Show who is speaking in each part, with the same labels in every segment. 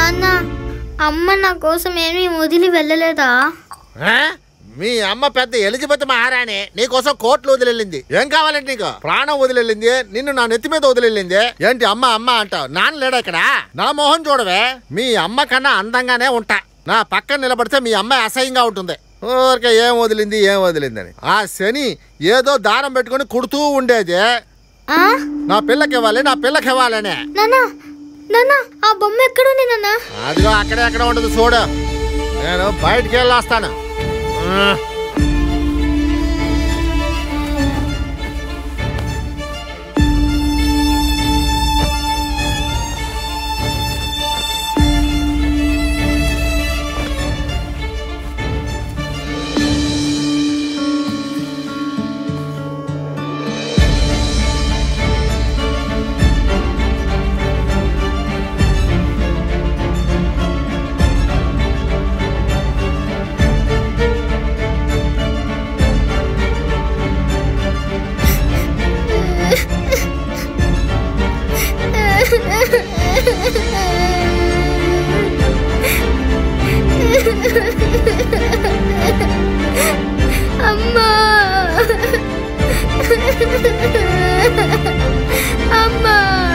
Speaker 1: నాన్న అమ్మ నా కోసం ఏమీ వదిలి వెళ్ళలేదా
Speaker 2: ఆ? మీ అమ్మ పెద్ద ఎలిజబెత్ మహారాణి నీకోసం కోట్లు వదిలేళ్ళింది ఏం కావాలంటే నీకు ప్రాణం వదిలేళ్ళింది నిన్ను నా నెత్తి మీద వదిలేళ్ళింది ఏంటి అమ్మ అమ్మ అంటావు నాన్న లేడా ఇక్కడ నా మొహం చూడవే మీ అమ్మ కన్నా అందంగానే ఉంటా నా పక్కన నిలబడితే మీ అమ్మాయి అసహ్యంగా ఉంటుంది ఊరికే ఏం వదిలింది ఏం వదిలింది అని ఆ శని ఏదో దారం పెట్టుకొని కుడుతూ ఉండేది
Speaker 1: ఆ?
Speaker 2: నా పిల్లకి ఇవ్వాలి నా పిల్లకి ఇవ్వాలని
Speaker 1: నాన్న నాన్న ఆ బొమ్మ ఎక్కడుంది నాన్న
Speaker 2: అదిగో అక్కడే ఎక్కడ ఉండదు చూడు నేను బయటికి వెళ్ళొస్తాను ఆ.
Speaker 1: అమ్మా అమ్మా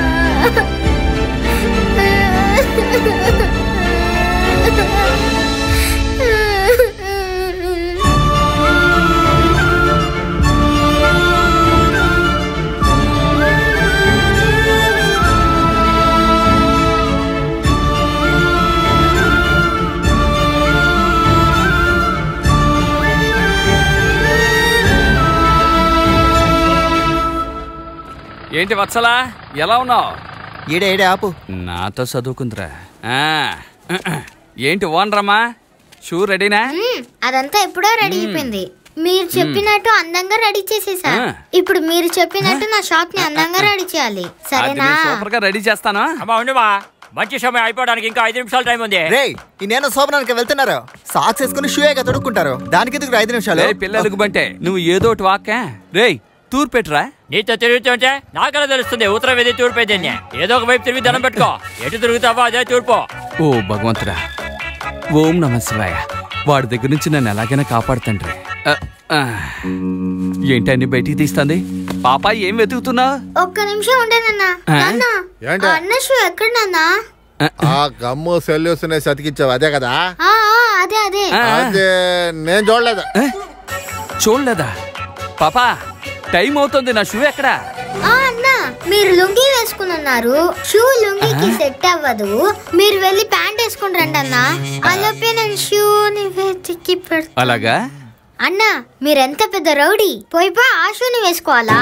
Speaker 3: ఏంటి వత్సలా ఎలా ఉన్నావు
Speaker 4: ఈడే ఈడే ఆపు
Speaker 3: నాతో చదువుకుందిరా ఆ, ఏంటి ఓనరమ్మా షూ రెడీనా
Speaker 1: మ్మ్, అదంతా ఎప్పుడో రెడీ అయిపోయింది మీరు చెప్పినట్టు అందంగా రెడీ చేసేసా
Speaker 3: ఆ.
Speaker 1: ఇప్పుడు మీరు చెప్పినట్టు నా షాప్ ని అందంగా రెడీ చేయాలి
Speaker 3: అది
Speaker 1: సరేనా
Speaker 3: నేను సూపర్ గా రెడీ చేస్తాను
Speaker 5: అమ్మా ఉండమా మంచి సమయం అయిపోవడానికి ఇంకా ఐదు నిమిషాలు టైం ఉంది
Speaker 4: రే ఈ నేను శోభనానికి వెళ్తున్నారు సాక్స్ వేసుకుని షూ ఏగా తొడుక్కుంటారు దానికి ఎందుకు ఐదు నిమిషాలు
Speaker 3: రే పిల్లలకు బంటే నువ్వు ఏదో ఒకటి వాక్కా రేయ్ తూర్పు పెట్టురా
Speaker 5: నీతో తిరుగుతుంటే నాకెలా తెలుస్తుంది ఉత్తరం ఏది తూర్పు ఏది అని. ఏదో ఒక వైపు తిరిగి దండం పెట్టుకో ఎటు తిరుగుతావో అదే తూర్పు
Speaker 3: ఓ భగవంతుడా ఓం నమ శివాయ వాడి దగ్గర నుంచి నన్ను ఎలాగైనా కాపాడుతండ్రి ఆ, ఆ. ఏంటి అన్ని బయటికి తీస్తుంది పాప ఏం వెతుకుతున్నావు
Speaker 1: ఒక్క నిమిషం ఉండేనన్నా
Speaker 3: ఆ?
Speaker 1: నాన్న
Speaker 2: ఏంటి?
Speaker 1: ఆ అన్న షూ ఎక్కడ నాన్న
Speaker 2: ఆ గమ్ము సెల్యూస్ సతికిచ్చావు అదే కదా
Speaker 1: ఆ, ఆ, అదే అదే
Speaker 2: అదే నేను చూడలేదు
Speaker 3: చూడలేదా పాపా టైం అవుతుంది నా షూ ఎక్కడా
Speaker 1: ఆ అన్న మీరు లుంగీ వేసుకుని ఉన్నారు షూ లుంగీకి సెట్ అవ్వదు మీరు వెళ్ళి ప్యాంట్ వేసుకుని రండి అన్న అలోపే నేను షూని వెతికి పెడతా
Speaker 3: అలాగా
Speaker 1: అన్న మీరెంత పెద్ద రౌడీ పోయిపో ఆ షూని వేసుకోవాలా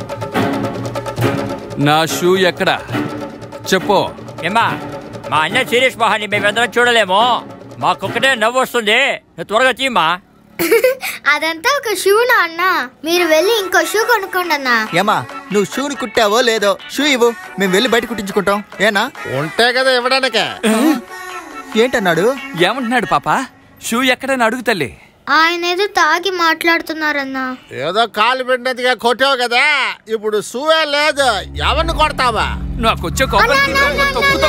Speaker 3: నా షూ ఎక్కడా చెప్పు
Speaker 5: ఏమ్మా మా అన్న సీరియస్ మహాని మేమందరం చూడలేము మాకొక్కటే నవ్వు వస్తుంది నువ్వు త్వరగా తీయమ్మా
Speaker 1: అదంతా ఒక షూనా అన్న మీరు వెళ్ళి ఇంకో షూ కొనుక్కోండి అన్న
Speaker 4: ఏమా నువ్వు షూని కుట్టావో లేదో షూ ఇవ్వు మేము వెళ్ళి బయట కుట్టించుకుంటాం ఏనా
Speaker 2: ఉంటే కదా ఇవ్వడానికే
Speaker 4: ఏంటన్నాడు
Speaker 3: ఏమంటున్నాడు పాపా షూ ఎక్కడని అడుగు తల్లి
Speaker 1: ఆయన ఏదో తాగి మాట్లాడుతున్నారన్న
Speaker 2: ఏదో కాలు పెట్టినట్టుగా కొట్టావు కదా ఇప్పుడు సూవే లేదు ఎవరిని కొడతావా
Speaker 3: నాకు వచ్చే కోపం తొక్కుతో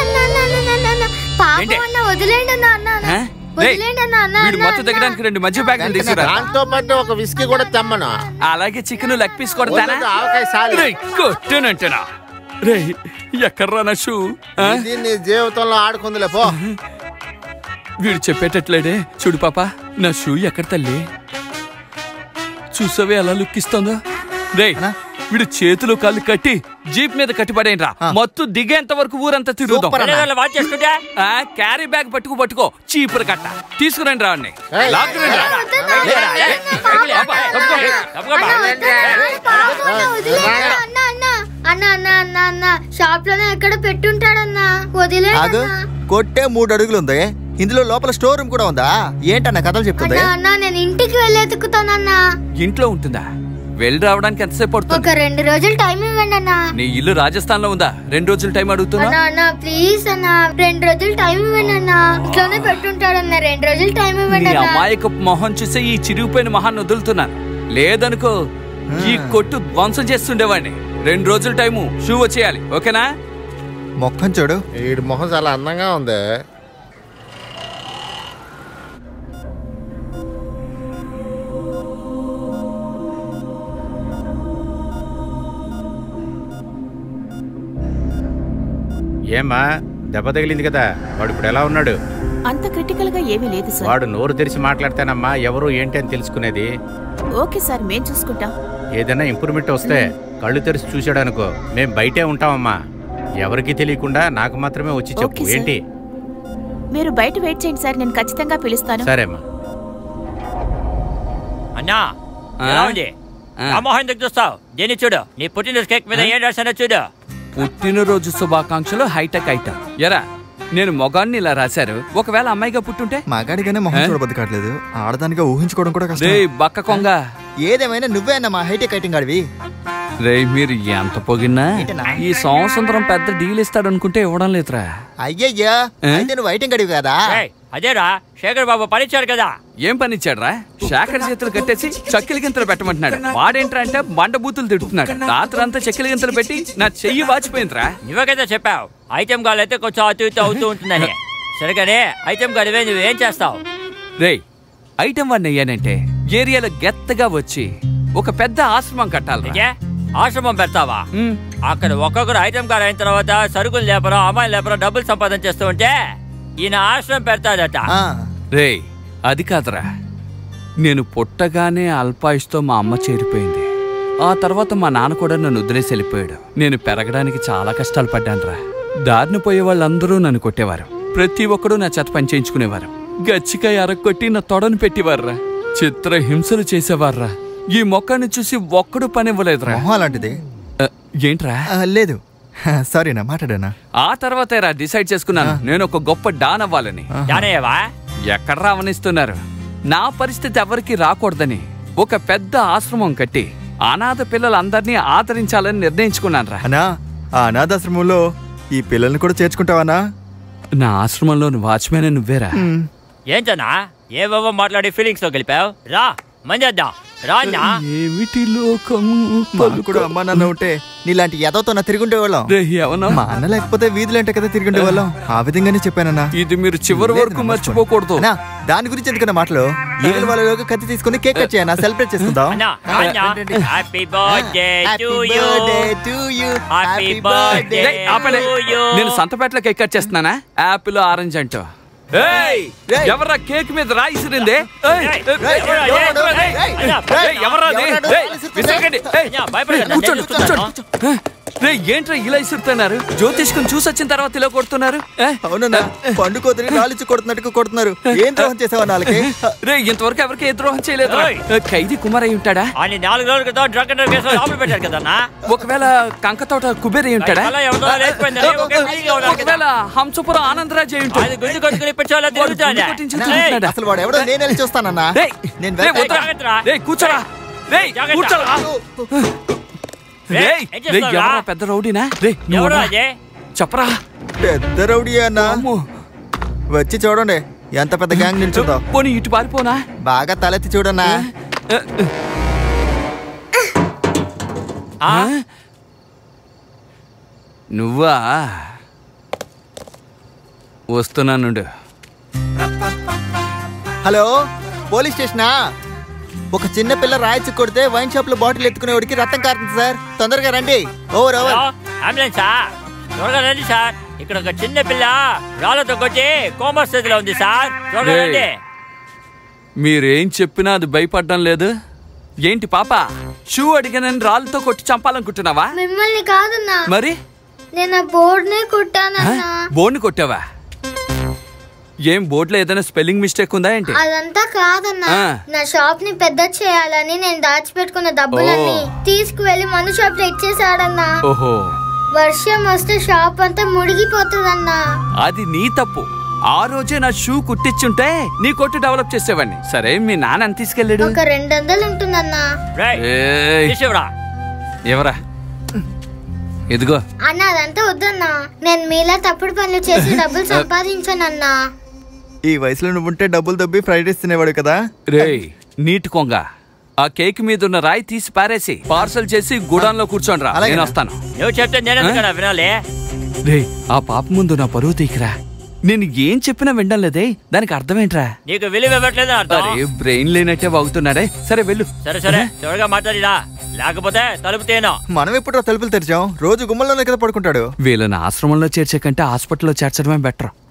Speaker 1: పాపం
Speaker 3: ఏంటి?
Speaker 1: అన్న వదిలేండి అన్న అన్న అన్న.
Speaker 3: ఆ? రేయ్,
Speaker 1: వదిలేండి అన్న అన్న
Speaker 3: వీడు
Speaker 1: అన్న,
Speaker 3: మత్తు
Speaker 1: అన్న.
Speaker 3: దగ్గడానికి రెండు మధ్య బ్యాగులు తీసుకురా
Speaker 2: దాంతో పాటు ఒక విస్కీ కూడా తెమ్మను
Speaker 3: అలాగే చికెన్ లెగ్ పీస్ కొడతానా
Speaker 2: వద్దు, ఆవకాయ సాలు.
Speaker 3: రేయ్, కొట్టానంటేనా రే ఎక్కడ్రా నా షూ ఆ?
Speaker 2: ఇది నీ జీవితంలో ఆడుకుందిలే పో
Speaker 3: వీడు చెప్పేటట్లేడే చూడు పాప నా షూ ఎక్కడ తల్లి చూసావే ఎలా లుక్ ఇస్తుందో రే
Speaker 4: అన్నా?
Speaker 3: వీడు చేతులు కాళ్ళు కట్టి జీప్ మీద కట్టిపడేయండిరా
Speaker 4: ఆ.
Speaker 3: మత్తు దిగేంత వరకు ఊరంతా తిరుగుదాం
Speaker 4: సూపర్ అన్న.
Speaker 5: వాచ్ చేసుకుంటే
Speaker 3: ఆ, క్యారీ బ్యాగ్ పట్టుకు పట్టుకో చీపురు కట్ట తీసుకురండి రా వాడిని.
Speaker 2: ఏయ్.
Speaker 3: లాక్కురండి రా.
Speaker 5: ఏరా, ఏయ్, తగిలి, అబ్బా, తప్పుకో, తప్పుకోమ్మా.
Speaker 1: అన్న, వద్దు, అన్న, పాపం అన్న, వదిలేండి అన్న, అన్న. అన్న అన్న అన్న అన్న షాప్ లోనే ఎక్కడ పెట్టుంటాడన్న వదిలేండి
Speaker 4: ఆగు
Speaker 1: అన్న.
Speaker 4: కొట్టే మూడు అడుగులు ఉంది ఇందులో లోపల స్టోర్ రూమ్ కూడా ఉందా ఏంటన్న కథలు చెప్తుంది
Speaker 1: అన్న అన్న నేను ఇంటికి వెళ్ళి ఎతుకుతానన్న
Speaker 3: ఇంట్లో ఉంటుందా వెళ్ళి రావడానికి ఎంతసేపు పడుతుంది
Speaker 1: ఒక రెండు రోజులు టైం ఇవ్వండి అన్న
Speaker 3: నీ ఇల్లు రాజస్థాన్ లో ఉందా రెండు రోజులు టైం అడుగుతున్నా
Speaker 1: అన్న అన్న ప్లీజ్ అన్న రెండు రోజులు టైం ఇవ్వండి అన్న ఇంట్లోనే పెట్టుంటాడన్న రెండు రోజులు టైం ఇవ్వండి
Speaker 3: నీ
Speaker 1: అన్న
Speaker 3: అమాయక మొహం చూసి ఈ చిరిగిపోయిన మొహాన్ని వదులుతున్నాను లేదనుకో ఈ కొట్టు ధ్వంసం చేస్తుండేవాడిని రెండు రోజులు టైము షూ వచ్చేయాలి ఓకేనా
Speaker 4: మొక్కం చూడు
Speaker 2: వీడి మొహం చాలా అందంగా ఉంది
Speaker 6: ఏమ్మా దెబ్బ తగిలింది కదా వాడు ఇప్పుడు ఎలా ఉన్నాడు
Speaker 7: అంత క్రిటికల్ గా ఏమీ లేదు సార్
Speaker 6: వాడు నోరు తెరిచి మాట్లాడితేనమ్మా ఎవరు ఏంటి అని తెలుసుకునేది
Speaker 7: ఓకే సార్ మేం చూసుకుంటాం
Speaker 6: ఏదైనా ఇంప్రూవ్మెంట్ వస్తే కళ్ళు తెరిచి చూశాడు అనుకో మేం బయటే ఉంటామమ్మా ఎవరికి తెలియకుండా నాకు మాత్రమే వచ్చి చెప్పు
Speaker 7: ఓకే, సార్.
Speaker 6: ఏంటి
Speaker 7: మీరు బయట వెయిట్ చేయండి సార్ నేను ఖచ్చితంగా పిలుస్తాను
Speaker 6: సరేమ్మా
Speaker 5: అన్నా
Speaker 3: ఆ?
Speaker 5: ఎలా ఉంది
Speaker 3: ఆ.
Speaker 5: ఆ మొహం ఎందుకు చూస్తావు దీన్ని చూడు నీ పుట్టినరోజు కేక్ మీద ఏం రాశానో చూడు
Speaker 3: పుట్టినరోజు శుభాకాంక్షలు హైటెక్ ఐటమ్ ఎరా నేను మొగాన్ని ఇలా రాశారు ఒకవేళ అమ్మాయిగా పుట్టుంటే
Speaker 4: మగాడిగానే మొహం
Speaker 3: ఏ?
Speaker 4: చూడబద్దు కావట్లేదు ఆడదానిగా ఊహించుకోవడం కూడా
Speaker 3: రే
Speaker 4: కష్టం
Speaker 3: బక్క కొంగ
Speaker 4: ఏదేమైనా నువ్వే అన్న మా హైటెక్ ఐటింగ్ ఆడివి
Speaker 3: రే మీరు ఎంత పొగిన్నా
Speaker 4: ఏంటన్నా?
Speaker 3: ఈ సంవత్సరం పెద్ద డీల్ ఇస్తాడు అనుకుంటే ఇవ్వడం లేదురా
Speaker 4: అయ్యయ్యా
Speaker 3: ఏ?
Speaker 4: అయితే నువ్వు ఐటింగ్ అడివి కదా
Speaker 5: ఏయ్, అదేరా శేఖర్ బాబు పనిచ్చాడు కదా
Speaker 3: ఏం పని ఇచ్చాడ్రా శాఖర చేతులు కట్టేసి చక్కెల గింతలు పెట్టమంటున్నాడు వాడేంట్రా అంటే బండ బూతులు తిడుతున్నాడు రాత్రి అంతా చక్కెల గింతలు పెట్టి నా చెయ్యి వాచిపోయిందిరా
Speaker 5: నువ్వే కదా చెప్పావు ఐటెం గాలు అయితే కొంచెం అటు ఇటు అవుతూ ఉంటుందని సరిగానే ఐటెం గాలివే నువ్వేం చేస్తావు
Speaker 3: రే ఐటమ్ వన్ అయ్యానంటే ఏరియాలో గెత్తగా వచ్చి ఒక పెద్ద ఆశ్రమం కట్టాలి
Speaker 5: నిజే ఆశ్రమం పెడతావా అక్కడ ఒక్కొక్కరు ఐటెం కార్ అయిన తర్వాత సరుకులు లేపరం అమ్మాయిలు లేపరం డబ్బులు సంపాదన చేస్తూ ఉంటే ఈయన ఆశ్రమం పెడతాదట
Speaker 4: ఆ,
Speaker 3: రే అది కాదురా నేను పుట్టగానే అల్పాయుష్తో మా అమ్మ చేరిపోయింది ఆ తర్వాత మా నాన్న కూడా నన్ను వదిలేసి వెళ్ళిపోయాడు నేను పెరగడానికి చాలా కష్టాలు పడ్డానురా దారిని పోయే వాళ్ళందరూ నన్ను కొట్టేవారు ప్రతి ఒక్కడూ నా చేత పని చేయించుకునేవారు గచ్చికాయ అరక్కొట్టి నా తొడను పెట్టేవారురా చిత్ర హింసలు చేసేవారురా ఈ మొక్కని చూసి ఒక్కడు పని ఇవ్వలేదురా
Speaker 4: మొహం అలాంటిది
Speaker 3: ఆ, ఏంట్రా
Speaker 4: ఆ, లేదు సారీ నా మాట్లాడానా
Speaker 3: ఆ తర్వాతేరా డిసైడ్ చేసుకున్నాను నేను ఒక గొప్ప డాన్ అవ్వాలని
Speaker 5: జానయ్యవా
Speaker 3: ఎక్కడ రావనిస్తున్నారు నా పరిస్థితి ఎవరికి రాకూడదని ఒక పెద్ద ఆశ్రమం కట్టి అనాథ పిల్లలందరినీ ఆదరించాలని నిర్ణయించుకున్నాను రా
Speaker 4: అన్నా ఆ అనాథాశ్రమంలో ఈ పిల్లల్ని కూడా చేర్చుకుంటావనా
Speaker 3: నా ఆశ్రమంలో వాచ్మెన్ నువ్వేరా
Speaker 5: ఏంటన్నా ఏవేవో మాట్లాడి ఫీలింగ్స్ తో గెలిపావు రా మంజేద్దాం రా అన్నా
Speaker 3: ఏమిటి లోకము
Speaker 4: మాకు కూడా అమ్మా నాన్న ఉంటే నీలాంటి ఎదవతో నా తిరుగుండే వాళ్ళం
Speaker 3: రే, ఏమన్నా?
Speaker 4: మా అన్న లేకపోతే వీధులు అంటే కదా తిరుగుండే వాళ్ళం ఆ విధంగానే చెప్పానన్నా
Speaker 3: ఇది మీరు చివరి
Speaker 4: లేదు,
Speaker 3: వరకు
Speaker 4: నా
Speaker 3: మర్చిపోకూడదు
Speaker 4: అన్నా, దాని గురించి ఎందుకన్నా మాటలు ఈగల వాళ్ళలోకి కత్తి తీసుకుని కేక్ కట్ చేయనా సెలబ్రేట్ చేసుకుందాం
Speaker 5: అన్నా అన్నా happy birthday to you
Speaker 4: to you
Speaker 5: happy birthday
Speaker 3: రేయ్, ఆపండి.
Speaker 5: టు యూ
Speaker 3: నేను సంతపేటలో కేక్ కట్ చేస్తున్నానా యాపిల్ ఆరెంజ్ అంటూ ఏయ్,
Speaker 4: రేయ్.
Speaker 3: ఎవర్రా కేక్ మీద రాయిసిరిందే ఏయ్,
Speaker 5: రేయ్,
Speaker 3: ఏయ్,
Speaker 5: రేయ్,
Speaker 3: ఏయ్,
Speaker 5: రేయ్,
Speaker 3: ఎవరు?
Speaker 5: రేయ్,
Speaker 3: ఏయ్,
Speaker 5: రేయ్,
Speaker 3: ఏయ్, ఎవర్రా అది?
Speaker 4: ఎవరాడు?
Speaker 3: ఏయ్, విసరకండి. ఏయ్,
Speaker 5: అయ్యా, భయపడకండి,
Speaker 3: ఏయ్, కూర్చోండి,
Speaker 5: నేను చూస్తున్నాను.
Speaker 3: కూర్చోండి. ఏయ్, రేయ్, ఏంట్రా ఇలా ఇసురుతున్నారు జ్యోతిష్కుని చూసి వచ్చిన తర్వాత ఇలా కొడుతున్నారు ఏయ్,
Speaker 4: అవునన్నా పండు కోతిని రాలిచ్చి కొడుతున్నట్టు కొడుతున్నారు ఏం ద్రోహం చేసావా నాలుగే
Speaker 3: రే ఇంతవరకు ఎవరికి ఏ ద్రోహం చేయలేదు
Speaker 5: ఏయ్.
Speaker 3: ఖైదీ కుమార్ అయి ఉంటాడా
Speaker 5: అని నాలుగు రోజుల క్రితం డ్రగ్ అండ్ కేసులో లోపల పెట్టారు కదన్నా
Speaker 3: ఒకవేళ కంకతోట కుబేర్ అయి ఉంటాడా
Speaker 5: అలా ఎవరిదో లేచిపోయిందని ఒకే ఫీలింగ్ లో ఉన్నారు కదా.
Speaker 3: ఒకవేళ హంసపురం ఆనందరాజ్ అయి ఉంటాడు
Speaker 5: అది గుంజు కొట్టుకుని పిచ్చోళ్ళ
Speaker 3: వాడు గుండు
Speaker 5: తిరుగుతాడా
Speaker 3: కొట్టించి
Speaker 5: ఏయ్,
Speaker 3: తిరుగుతున్నాడా?
Speaker 4: అసలు వాడు ఎవడో నేను వెళ్ళి చూస్తానన్నా
Speaker 3: రేయ్,
Speaker 4: నేను
Speaker 3: రేయ్,
Speaker 4: వెళ్తా.
Speaker 3: వద్దురా.
Speaker 5: జాగ్రత్తరా.
Speaker 3: రేయ్, కూర్చోరా రేయ్,
Speaker 5: జాగ్రత్త.
Speaker 3: కూర్చోరా
Speaker 5: రేయ్,
Speaker 3: రేయ్,
Speaker 5: ఏం
Speaker 3: రేయ్,
Speaker 5: చేస్తున్నావురా?
Speaker 3: ఎవరా పెద్ద రౌడీనా రే
Speaker 5: ఎవరు అదే
Speaker 3: చెప్పరా
Speaker 4: పెద్ద రౌడీ అన్న
Speaker 3: అమ్మో.
Speaker 4: వచ్చి చూడండి ఎంత పెద్ద గ్యాంగ్ నిల్చుందో
Speaker 3: పోనీ ఇటు పారిపోనా
Speaker 4: బాగా తలెత్తి చూడన్నా
Speaker 5: ఆ?
Speaker 3: నువ్వా వస్తున్నానుండు
Speaker 4: హలో పోలీస్ స్టేషనా ఒక చిన్న పిల్ల రాయిచి కొడితే వైన్ షాప్ లో బాటిల్ ఎత్తుకునేవాడికి రక్తం కారుతుంది సార్ తొందరగా రండి ఓవర్
Speaker 5: హలో
Speaker 4: ఓవర్
Speaker 5: అంబులెన్సా త్వరగా రండి సార్ ఇక్కడ ఒక చిన్న పిల్ల రాళ్ళతో కొట్టి కోమా స్థితిలో ఉంది సార్ త్వరగా
Speaker 3: రేయ్.
Speaker 5: రండి
Speaker 3: మీరేం చెప్పినా అది భయపడడం లేదు ఏంటి పాప షూ అడిగానని రాళ్ళతో కొట్టి చంపాలనుకుంటున్నావా
Speaker 1: మిమ్మల్ని కాదన్నా
Speaker 3: మరి
Speaker 1: నేను ఆ బోర్డునే
Speaker 3: ఆ?
Speaker 1: కుట్టానన్నా
Speaker 3: బోర్డుని కొట్టావా ఏం బోర్డులో ఏదైనా స్పెల్లింగ్ మిస్టేక్ ఉందా ఏంటి
Speaker 1: అదంతా కాదన్నా
Speaker 3: ఆ.
Speaker 1: నా షాప్ ని పెద్ద చేయాలని నేను దాచిపెట్టుకున్న డబ్బులన్నీ
Speaker 3: ఓ.
Speaker 1: తీసుకువెళ్లి మన షాప్ లో ఇచ్చేసాడన్నా
Speaker 3: ఓహో
Speaker 1: వర్షం వస్తే షాప్ అంతా మునిగిపోతుందన్నా
Speaker 3: అది నీ తప్పు ఆ రోజే నా షూ కుట్టించుంటే నీ కొట్టు డెవలప్ చేసేవాడిని సరే మీ నాన్న ఎంత తీసుకెళ్ళాడు
Speaker 1: ఒక రెండు వందలు ఉంటుందన్నా
Speaker 5: రేయ్,
Speaker 3: ఏయ్,
Speaker 5: తీసివ్వరా.
Speaker 3: ఎవరా ఇదిగో
Speaker 1: అన్న అదంతా వద్దన్నా నేను మీలా తప్పుడు పనులు చేసి డబ్బులు సంపాదించానన్నా
Speaker 4: ఈ వయసులో నువ్వు ఉంటే డబ్బులు దబ్బి ఫ్రైడ్ రైస్ తినేవాడు కదా
Speaker 3: రేయ్ నీటి కొంగ ఆ కేక్ మీద ఉన్న రాయి తీసి పారేసి పార్సల్ చేసి గుడాన్లో కూర్చోండి రా
Speaker 4: అలాగే.
Speaker 3: నేను వస్తాను
Speaker 5: నువ్వు చెప్తే నేను ఎందుకన్నా వినాలి
Speaker 3: రే ఆ పాప ముందు నా పరువు తీకిరా నేను ఏం చెప్పినా వినడం లేదే దానికి అర్థమేంట్రా
Speaker 5: నీకు విలువ ఇవ్వట్లేదు అర్థం
Speaker 3: అరే బ్రెయిన్ లేనట్టే వాగుతున్నాడే సరే వెళ్ళు
Speaker 5: సరే సరే త్వరగా మాట్లాడిరా లేకపోతే తలుపు తేను
Speaker 4: మనం ఎప్పుడు తలుపులు తెరిచాం రోజు గుమ్మల్లోనే కదా పడుకుంటాడు
Speaker 3: వీళ్ళని ఆశ్రమంలో చేర్చే కంటే హాస్పిటల్లో చేర్చడమే బెటర్